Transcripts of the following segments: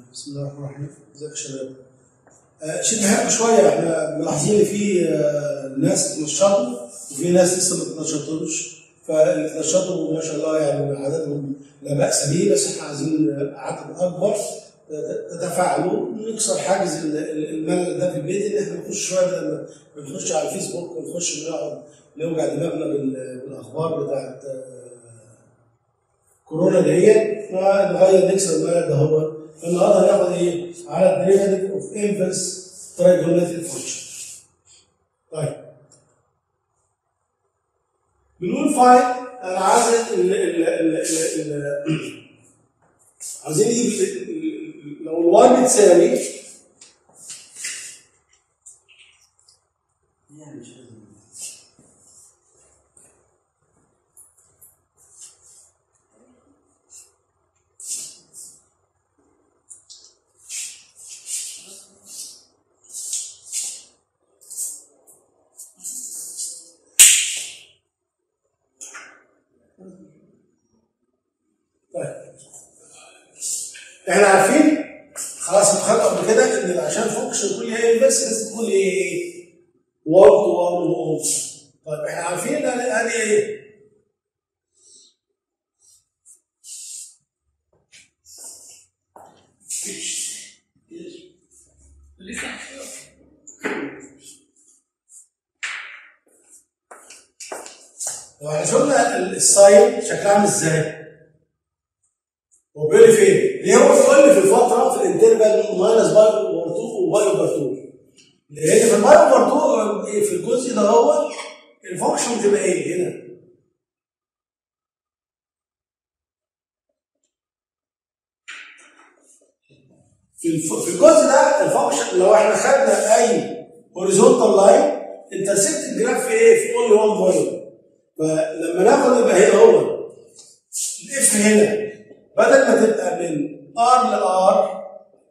بسم الله الرحمن الرحيم ازيك يا شباب آه، شيء مهم شويه احنا ملاحظين ان في آه، ناس اتنشطوا وفي ناس لسه ما اتنشطوش فاللي اتنشطوا ما شاء الله يعني عددهم لا باس به بس احنا عايزين عدد اكبر آه، تتفاعلوا نكسر حاجز ال- ال- الملل ده في البيت ان احنا نخش شويه بدل ما بنخش على الفيسبوك ونخش نقعد نوجع دماغنا بال- بالاخبار بتاعت آه، كورونا ديت فنغير نكسر الملل ده هو فالنهارده هناخد ايه؟ على الديريفاتيف اوف انفرس ترايجونيتد فانكشن. طيب بنقول فاين انا عايز ال ال ال ال ال عايزين نجيب ال- ال- لو الواي بتساوي يعني مش لازم. طيب احنا عارفين خلاص اتخانقوا قبل كده ان عشان فانكشن تكون ليها انفرس لازم تكون ايه؟ 1 تو 1 و طيب احنا عارفين ان ادي ايه؟ لو احنا شفنا الساين شكلها عامل ازاي؟ هو بيقول لي فين؟ ليه هو بيقول لي في الفتره في الانترفال ماينس باي اوفر 2 وباي اوفر 2 لان في الباي اوفر 2 في الجزء ده هو الفانكشن بتبقى ايه هنا؟ في الف... في الجزء ده الفانكشن لو احنا خدنا اي هوريزونتال لاين انترسكت الجراف في ايه؟ في اونلي 1 بوينت فلما ناخد يبقى هنا هو الاف هنا بدل ما تبقى من ار لار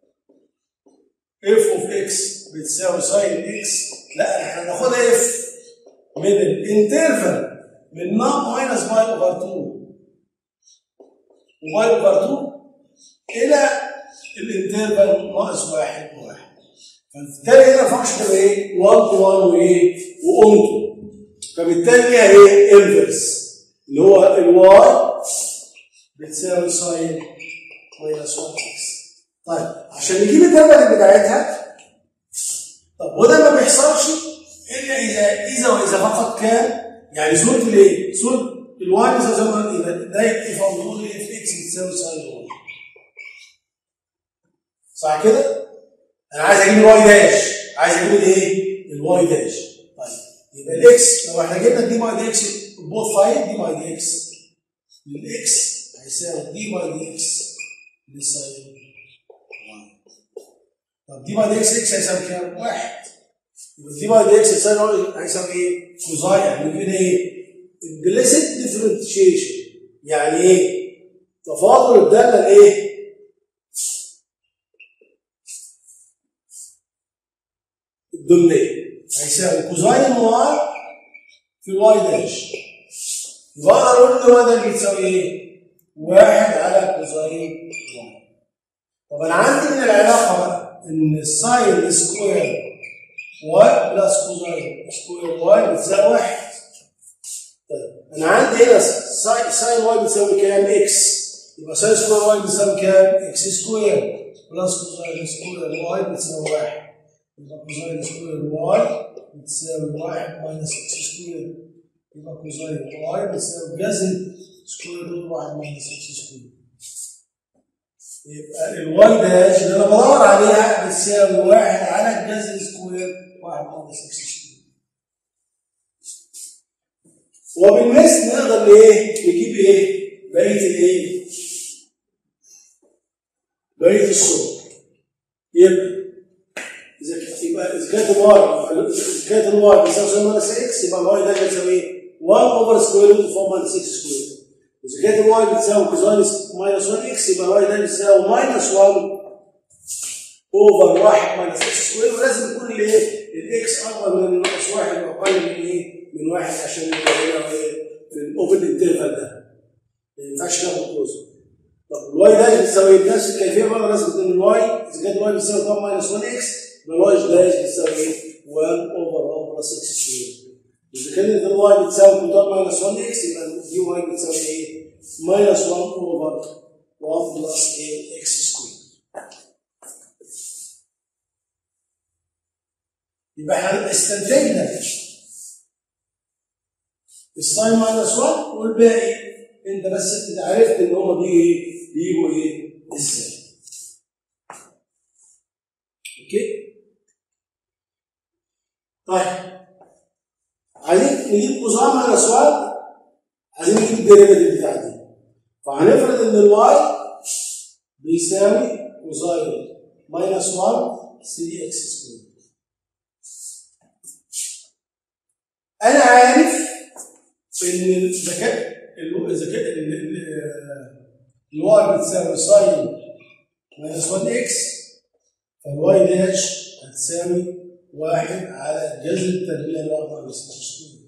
اف اوف اكس بتساوي ساين اكس لا احنا هناخدها اف من الانترفال من نوت ماينس باي اوفر 2 وباي اوفر 2 الى الانترفال ناقص واحد وواحد فبالتالي هنا الفانكشن تبقى ايه؟ 1 تو 1 وايه؟ واونتو فبالتالي ليها ايه؟ انفرس اللي هو الواي بتساوي ساين ماينس 1 اكس طيب عشان نجيب الدرجه بتاعتها طب وده ما بيحصلش الا اذا اذا واذا فقط كان يعني صوره الايه؟ صوره الواي بتساوي زي ما قلنا ده يكتفي بنقول اف اكس بتساوي ساين 1 صح كده؟ انا عايز اجيب الواي داش عايز اجيب الايه؟ الواي داش طيب يبقى الاكس لو احنا جبنا دي باي دي اكس بوث سايد دي باي دي اكس الاكس هيساوي دي باي دي اكس للساين واي طب دي باي دي اكس اكس هيساوي كام؟ واحد يبقى دي باي دي اكس هيساوي هيساوي ايه؟ كوزاين يعني كده ايه؟ implicit differentiation يعني ايه؟ تفاضل الداله الايه؟ الضمنيه هيساوي كوزاين واي في الواي داش يبقى اقدر اقول ان الواي داش بتساوي ايه؟ واحد على كوزاين واي طب انا عندي من العلاقه بقى ان الساين سكوير واي بلس كوزاين سكوير واي بتساوي واحد طيب انا عندي هنا ساين ساين واي بتساوي كام؟ اكس يبقى ساين سكوير واي بتساوي كام؟ اكس سكوير بلس كوزاين سكوير واي بتساوي واحد يبقى كوزاين سكوير واي بتساوي واحد ماينس اكس سكوير يبقى كوزاين واي بتساوي جذر سكوير روت واحد ماينس اكس سكوير يبقى الواي داش اللي انا بدور عليها بتساوي واحد على الجذر سكوير واحد ماينس اكس سكوير وبالمثل نقدر ايه نجيب ايه بقيه الايه بقيه الصور يبقى اذا كانت يبقى اذا كانت الواي اذا كانت الواي بتساوي ساين ماينس اكس يبقى الواي ده بيساوي ايه 1 اوفر سكوير روت 4 ماينس 6 سكوير اذا كانت الواي بتساوي كوزاين ماينس 1 اكس يبقى الواي ده بيساوي ماينس 1 اوفر 1 ماينس اكس سكوير ولازم يكون الايه الاكس اكبر من ناقص 1 واقل من ايه من 1 عشان يبقى هنا ايه في الاوبن انترفال ده ما ينفعش ناخد كلوز طب الواي داش بتساوي نفس الكيفيه برضه لازم تكون الواي اذا كانت الواي بتساوي 1 ماينس 1 اكس يبقى الواي داش بتساوي ايه؟ 1 اوفر 1 بلس اكس سكوير اذا كانت الواي بتساوي 2 ماينس 1 اكس يبقى دي واي بتساوي ايه؟ ماينس 1 اوفر 1 بلس ايه اكس سكوير يبقى احنا استنتجنا الساين ماينس 1 والباقي انت بس انت عرفت ان هم بيجوا ايه؟ بيجوا ايه؟ ازاي؟ اوكي؟ طيب عايزين نجيب كوزان ماينس 1 عايزين نجيب الديريفيتيف بتاع دي فهنفرض ان الواي بيساوي كوزاين ماينس 1 3 اكس سكوير انا عارف ان الذكاء الذكاء الواي بتساوي ساين ماينس 1 اكس فالواي داش هتساوي واحد على جذر التربيع الواحد ماينس اكس سكوير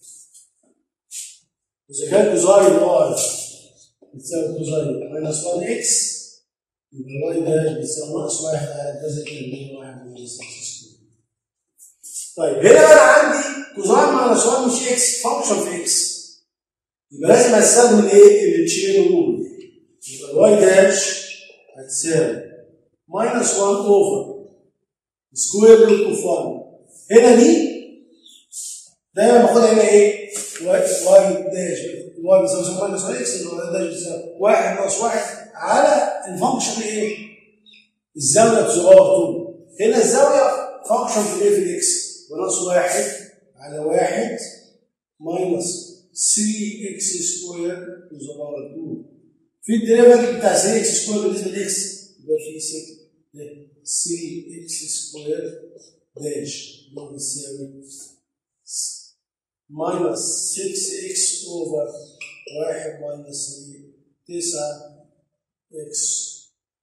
اذا كان كوزاين واي بتساوي كوزاين ماينس 1 اكس يبقى الواي داش بتساوي ناقص واحد على جذر التربيع الواحد ماينس اكس سكوير طيب هنا بقى عندي كوزاين ماينس 1 مش اكس فانكشن في اكس يبقى لازم استخدم الايه؟ التشين رول يبقى الواي داش هتساوي ماينس 1 اوفر سكوير روت اوف 1 هنا دي دايما باخدها هنا ايه؟ واي داش الواي بيساوي ماينس 1 اكس الواي داش بيساوي 1 ناقص 1 على الفانكشن ايه؟ الزاويه بصغار 2 هنا الزاويه فانكشن في الايه؟ في الاكس وناقص 1 على 1 ماينس 3 اكس سكوير بصغار 2 في الديريفاتيف بتاع 3 اكس سكوير بالنسبه لاكس يبقى في 6 3 اكس سكوير داش بيساوي ماينس 6 اكس اوفر 1 ماينس 3 9 اكس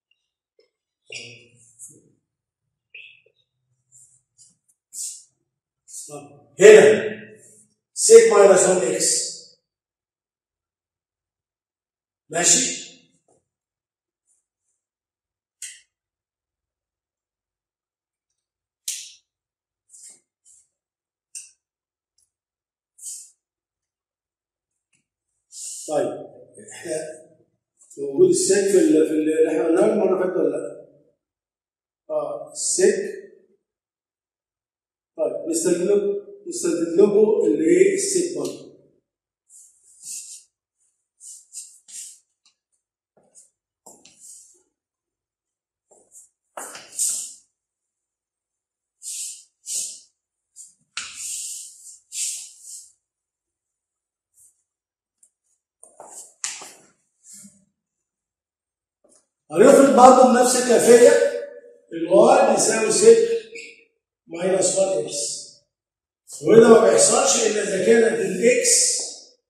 هنا 6 ماينس 1 اكس ماشي طيب احنا موجود السك في ال في اللي احنا قلناه المره اللي فاتت ولا لا؟ اه السك طيب نستخدم له نستخدم له اللي ايه السك برضه هنفرض برضه بنفس الكيفيه الواي بيساوي 6 ماينس 1 اكس وده ما بيحصلش الا اذا كانت الاكس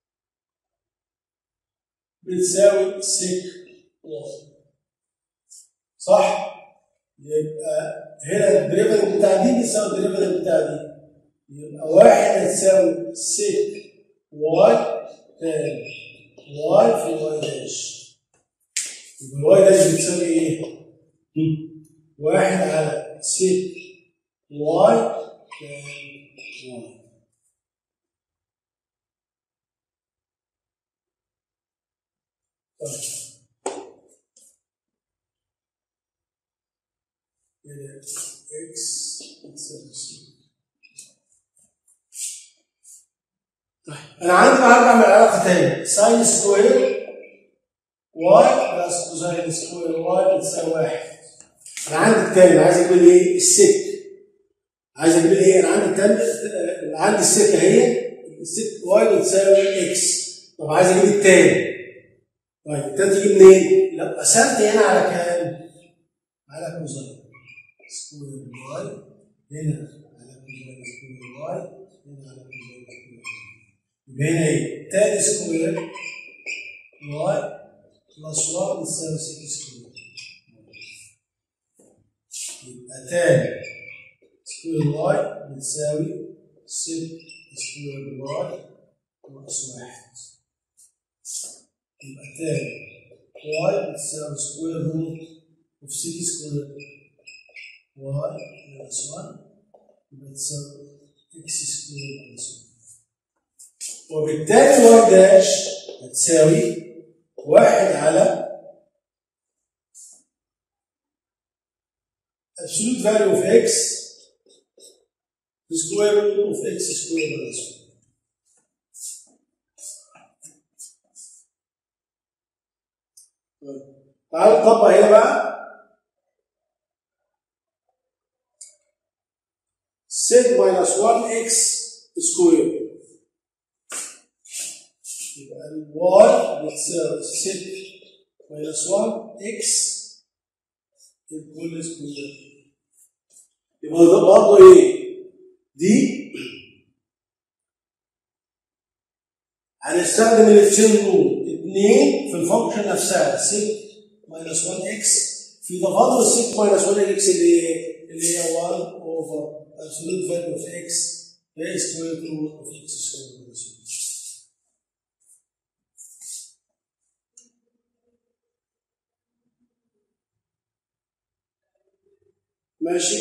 بتساوي 6 واي صح؟ يبقى هنا الدريفيتيف بتاع دي بيساوي الدريفيتيف بتاع دي يبقى واحد هتساوي 6 واي تاني واي في واي داش يبقى الواي داش بتساوي ايه؟ واحد على 6 واي تاني واي طيب هنا اكس بتساوي 6 طيب انا عندي بقى هرجع من العلاقه تاني ساين سكوير واي بلس كوزين سكوير واي بتساوي واحد انا عندي التاني عايز اجيب ايه؟ الست عايز اجيب ايه؟ انا عندي التاني عندي الست اهي الست واي بتساوي اكس طب عايز اجيب التاني طيب التاني تيجي منين؟ لو قسمت هنا على كام؟ على كوزين سكوير واي هنا على كوزين سكوير واي هنا على كوزين سكوير يبقى هنا ايه؟ تاني سكوير واي بلس 1 بتساوي 6 سكوير يبقى تاني سكوير واي بتساوي 6 سكوير واي ناقص 1 يبقى تاني واي بتساوي سكوير روت اوف سي سكوير واي ماينس 1 بتساوي اكس سكوير ماينس 1 وبالتالي واي داش هتساوي واحد على absolute value of x square root of x square minus 1 تعالوا نطبق هنا بقى set minus 1 x square يبقى ال y بتساوي set minus 1 x الكل سكوير يبقى ده برضه ايه؟ دي هنستخدم التشين رول 2 في الفانكشن نفسها 6 ماينس 1 اكس في تفاضل 6 ماينس 1 اكس اللي هي اللي هي 1 اوفر absolute value of x هي سكوير روت اوف اكس سكوير ماينس 1 ماشي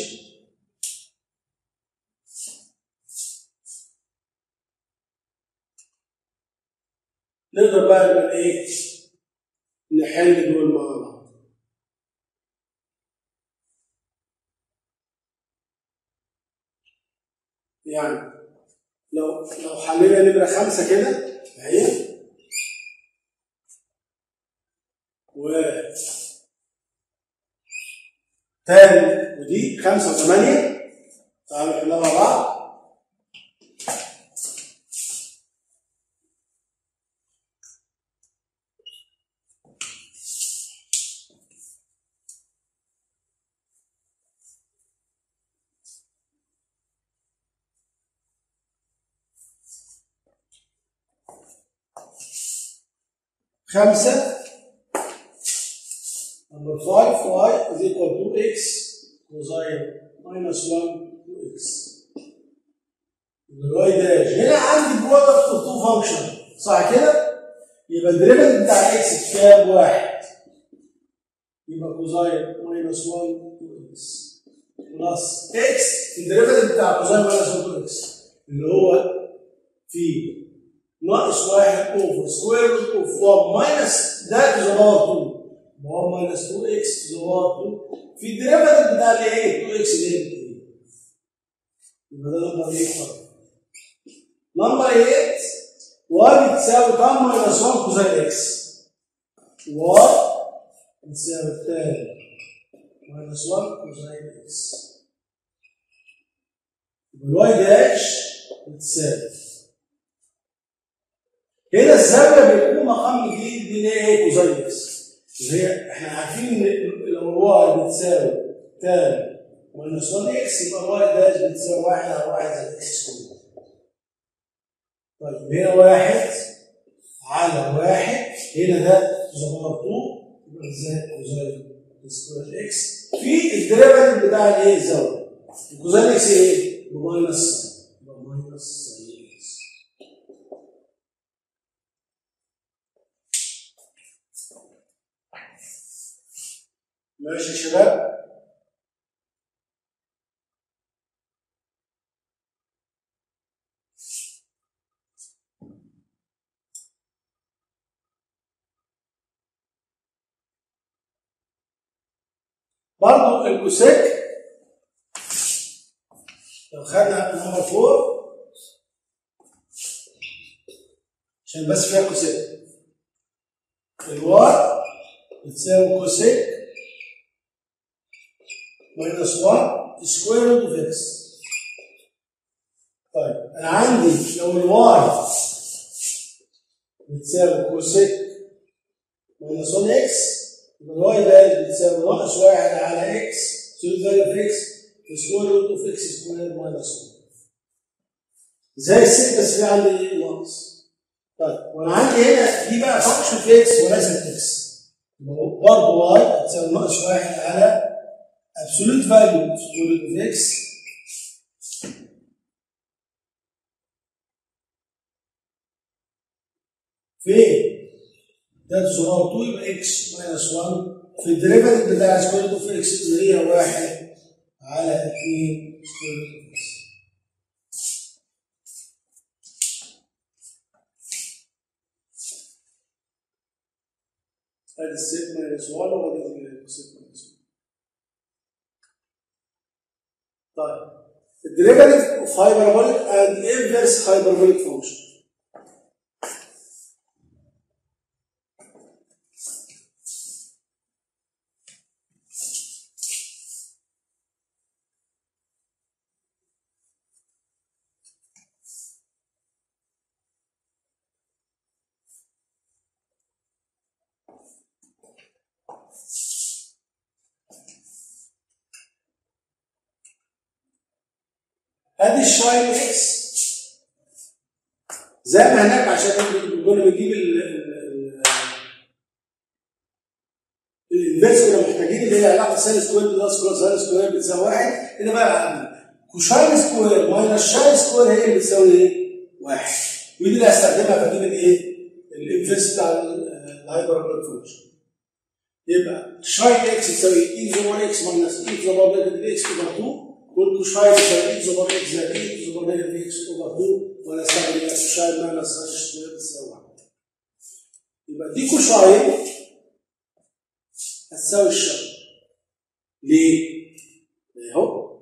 نقدر بقى نبقى ايه نحل دول مع بعض يعني لو لو حلينا نمرة خمسة كده اهي و تاني ودي خمسة وثمانية تعالوا نحلها مع بعض خمسة number 5 y is equal to x cosine minus 1 to x الواي داش هنا عندي برودكت اوف تو فانكشن صح كده؟ يبقى الدريفيتيف بتاع اكس بكام؟ واحد يبقى كوزاين ماينس 1 تو اكس بلس اكس الدريفيتيف بتاع كوزاين ماينس 1 تو اكس اللي هو في ناقص واحد اوفر سكوير روت اوف 1 ماينس ده تو ذا باور 2 1 ماينس 2 اكس تو ذا باور 2 في الدريفيتيف بتاع الايه؟ 2 اكس اللي هي يبقى ده نمبر 8 نمبر 8 واي بتساوي كام ماينس 1 كوزين اكس واي بتساوي التاني ماينس 1 كوزين اكس الواي داش بتساوي هنا الزاويه بيكون مقام جديد دي اللي هي ايه كوزين اكس اللي هي احنا عارفين ان لو الواي بتساوي تان ماينس 1 اكس يبقى الواي داش بتساوي 1 على 1 زائد اكس سكوير طيب هنا واحد على واحد هنا ده زمار 2 يبقى زائد كوزين سكوير اكس في الدريفيتيف بتاع الايه الزاويه الكوزين اكس ايه؟ بماينس بماينس ساين اكس ماشي يا شباب برضو الكوسيك لو خدنا نمبر فور عشان بس فيها كوسيك الواي بتساوي كوسيك ماينس 1 سكوير روت اوف اكس طيب انا عندي لو الواي بتساوي كوسيك ماينس 1 اكس يبقى الواي ده بتساوي ناقص 1 على اكس سوليد فاليو اوف اكس سكوير روت اوف اكس سكوير ماينس 1 زي الست بس في عندي ناقص طيب وانا عندي هنا دي بقى فانكشن في اكس وليست اكس برضه واي بتساوي ناقص 1 على absolute value of square root of x فين؟ ده تزور 2 يبقى اكس ماينس 1 في الديريفاتيف بتاع سكوير روت اوف اكس اللي هي 1 على 2 سكوير روت اوف اكس ادي السيت ماينس 1 وادي السيت ماينس 1 طيب الديريفاتيف اوف هايبربوليك اند انفرس هايبربوليك فانكشن ادي الشاين اكس زي ما هناك عشان كنا بنجيب ال ال- الانفيرس كنا محتاجين اللي هي علاقه ساين سكوير بلس كوس ساين سكوير بتساوي واحد هنا بقى عندي كوشاين سكوير ماينس شاين سكوير هي اللي بتساوي ايه؟ واحد ودي اللي هستخدمها في اجيب الايه؟ الانفيرس بتاع الهايبربوليك فانكشن يبقى شاين اكس تساوي اي زوبر اكس ماينس اي زوبر نيجاتيف اكس اوفر 2 والكوشاين تساوي اي زوبر اكس زائد اي زوبر نيجاتيف اكس اوفر 2 وانا استخدم الكوشاين ماينس ساين سكوير بتساوي واحد يبقى دي كوشاين هتساوي الشاين ليه؟ اهو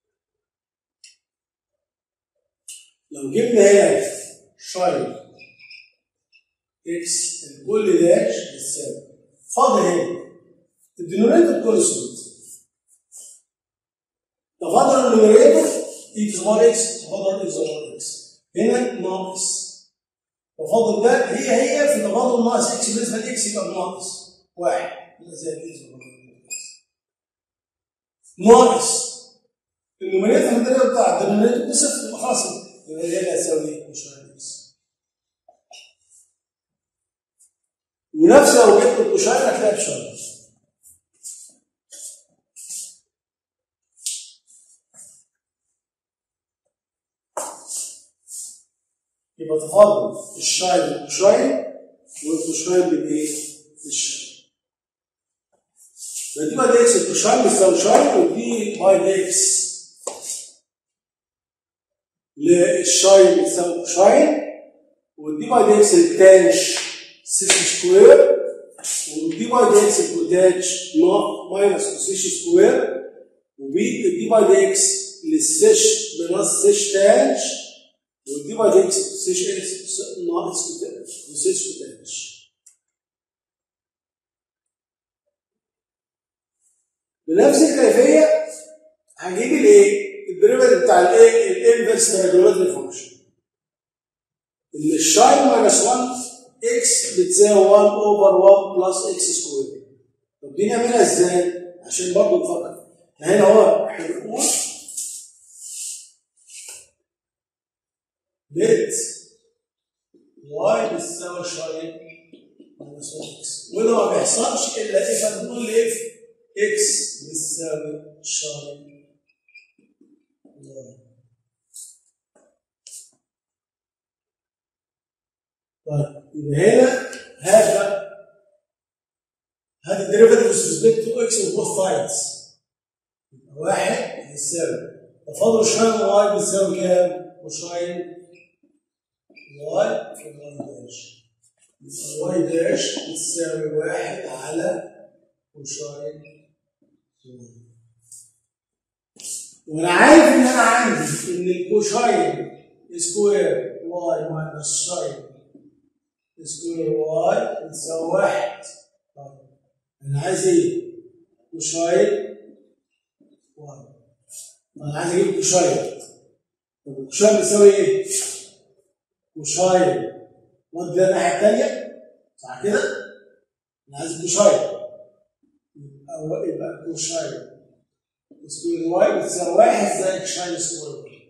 لو جبنا هنا شاين اكس الكل داش بتساوي فاضل هنا الدينومينيتور كونستنت تفاضل النوميريتور اكس بار اكس تفاضل اكس بار اكس هنا ناقص تفاضل ده هي هي في تفاضل ناقص اكس بالنسبه لاكس يبقى ناقص واحد يبقى زي اكس بار اكس ناقص النوميريتور الدرجه بتاع الدينومينيتور بصفر يبقى خلاص يبقى هنا هتساوي مش اكس ونفس لو جبت الكوشاين هتلاقي بشاين يبقى تفاضل الشاين بالكوشاين والكوشاين بالايه؟ بالشاين فدي باي دي اكس الكوشاين بتساوي شاين ودي باي دي اكس للشاين بتساوي كوشاين ودي باي دي اكس التانش سيس سكوير ودي باي دي اكس الكوتاتش ماينس كوسيش سكوير وبي دي باي دي اكس للسيش بلس سيش تانش ودي باي دي اكس كوسيش اكس ناقص كوسيش كوتاتش بنفس الكيفيه هجيب الايه؟ الديريفاتيف بتاع الايه؟ الانفرس ريجولاتري فانكشن اللي الشاين ماينس 1 اكس بتساوي 1 اوفر 1 بلس اكس سكوير طب دي نعملها ازاي؟ عشان برضه نفكر هنا هو هنقول بيت واي بتساوي شاين ماينس 1 اكس وده ما بيحصلش الا ايه فنقول لي اف اكس بتساوي شاين طيب يبقى هنا هذا هذا الديريفاتيف with respect to x on both sides يبقى واحد يساوي تفاضل شاين واي بيساوي كام؟ وشاين واي في الواي داش يبقى الواي داش بتساوي واحد على وشاين واي وانا عارف ان انا عندي ان الكوشاين سكوير واي ماينس شاين سكوير واي بتساوي واحد طيب انا عايز ايه؟ كوشاين واي انا عايز اجيب كوشاين طب الكوشاين بيساوي ايه؟ كوشاين ودي الناحيه الثانيه صح كده؟ انا عايز كوشاين يبقى يبقى كوشاين سكوير واي بتساوي واحد زائد شاين سكوير واي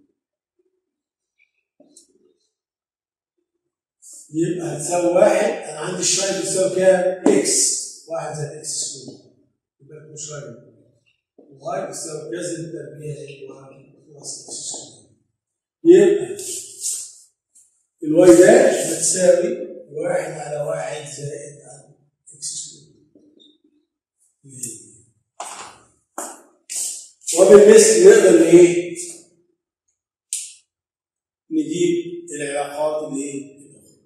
يبقى هتساوي واحد انا عندي الشاي بتساوي كام؟ اكس واحد زائد اكس سكوير يبقى يكون شاي واي بتساوي كذا تربيع واحد بلس اكس سكوير يبقى الواي داش بتساوي واحد على واحد زائد عن اكس سكوير وبالمثل نقدر ايه؟ نجيب العلاقات اللي ايه؟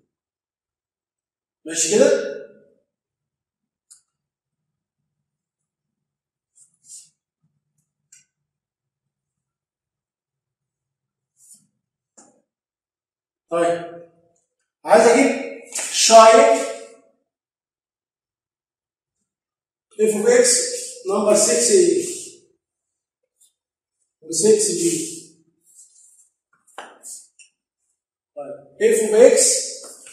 ماشي كده؟ طيب عايز اجيب شايف اف اوف اكس نمبر 6 ايه و 6 بي طيب اف اوف اكس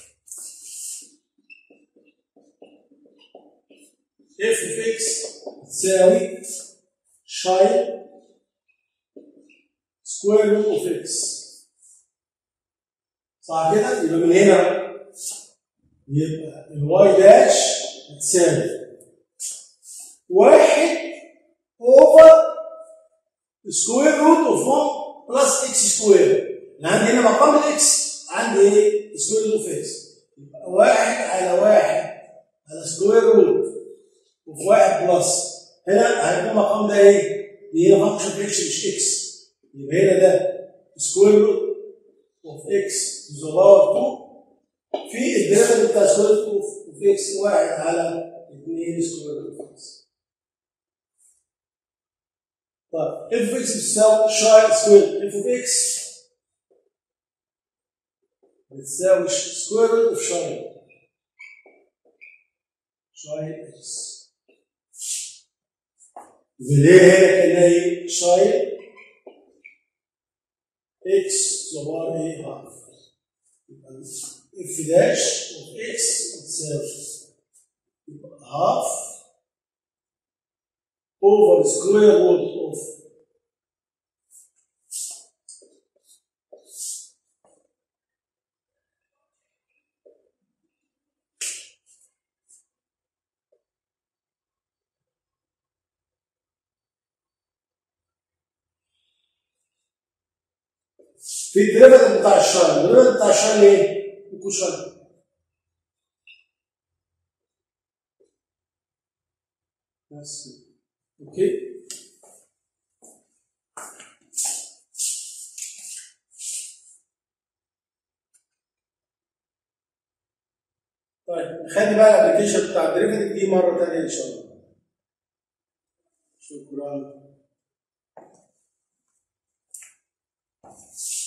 اف اوف اكس تساوي شايف سكوير روت اوف اكس صح كده؟ يبقى من هنا يبقى الواي داش هتساوي واحد اوفر سكوير روت اوف 1 بلس اكس سكوير انا عندي هنا مقام الاكس عندي ايه؟ سكوير روت اوف اكس يبقى واحد على واحد على سكوير روت اوف واحد بلس هنا هيكون المقام ده ايه؟ دي هنا فانكشن في اكس مش اكس يبقى هنا ده سكوير روت اوف اكس to the power 2 في الديريفيتيف بتاع سكوير روت اوف اكس واحد على 2 سكوير روت اوف اكس طيب اف اكس بتساوي شاي سكوير اف اوف اكس بتساوي سكوير روت اوف شاي شاي اكس ليه هنا كانها ايه؟ شاي اكس صبار ايه هاف اف داش اوف اكس بتساوي هاف over square root of في الدريفيتيف بتاع الشاين الدريفيتيف بتاع الشاين ايه؟ يكون شاين بس اوكي طيب نخلي بقى الابلكيشن بتاع الدريفيتيف دي مره ثانيه ان شاء الله شكرا